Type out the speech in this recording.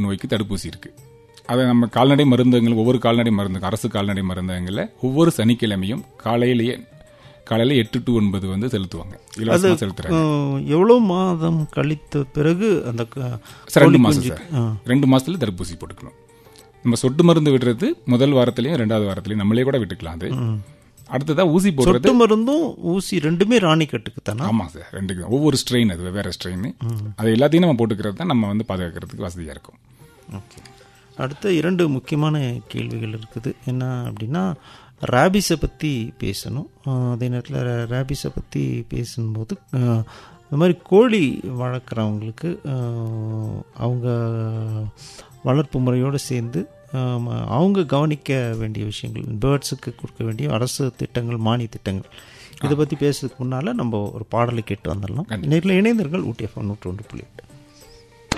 நோய்க்கு தடுப்பூசி இருக்கு அதை நம்ம கால்நடை மருந்தகங்கள் ஒவ்வொரு கால்நடை மருந்து அரசு கால்நடை மருந்தகங்களில் ஒவ்வொரு சனிக்கிழமையும் காலையிலேயே காலையில எட்டு டு ஒன்பது வந்து செலுத்துவாங்க இலவசமாக செலுத்துறாங்க அஹ், எவ்வளவு மாதம் கழித்த பிறகு அந்த க- சார் ரெண்டு கோழி மாசம் குஞ்சுக்கு- சார் ரெண்டு மாசத்துல தடுப்பூசி போட்டுக்கணும் நம்ம சொட்டு மருந்து விடுறது முதல் வாரத்திலையும் ரெண்டாவது வாரத்திலையும் நம்மளே கூட விட்டுக்கலாம் அது அடுத்ததா ஊசி போடுறது சொட்டு மருந்தும் ஊசி ரெண்டுமே ராணி கட்டுக்கு தானே ஆமா சார் ரெண்டுக்கு தான். ஒவ்வொரு ஸ்ட்ரெயின் அது வெவ்வேறு ஸ்ட்ரெயின் அது எல்லாத்தையும் நம்ம போட்டுக்கிறது தான் நம்ம வந்து பாதுகாக்கிறதுக்கு வசதியா இருக்கும் ஓகே அடுத்த இரண்டு முக்கியமான கேள்விகள் இருக்குது என்ன அப்படின்னா ரேபிஸை பற்றி பேசணும் அஹ், அதே நேரத்தில் ரேபிஸை பற்றி பேசும்போது அஹ், இந்த மாதிரி கோழி வளர்க்குறவங்களுக்கு அஹ், அவங்க வளர்ப்பு முறையோடு சேர்ந்து அஹ், அவங்க கவனிக்க வேண்டிய விஷயங்கள் பேர்ட்ஸுக்கு கொடுக்க வேண்டிய அரசு திட்டங்கள் மானிய திட்டங்கள் இதை பற்றி பேசுறதுக்கு முன்னால் நம்ம ஒரு பாடலை கேட்டு வந்துடலாம் நேரில் இணைந்தர்கள் ஊட்டி எஃப்எம் நூற்றி ஒன்று புள்ளி எட்டு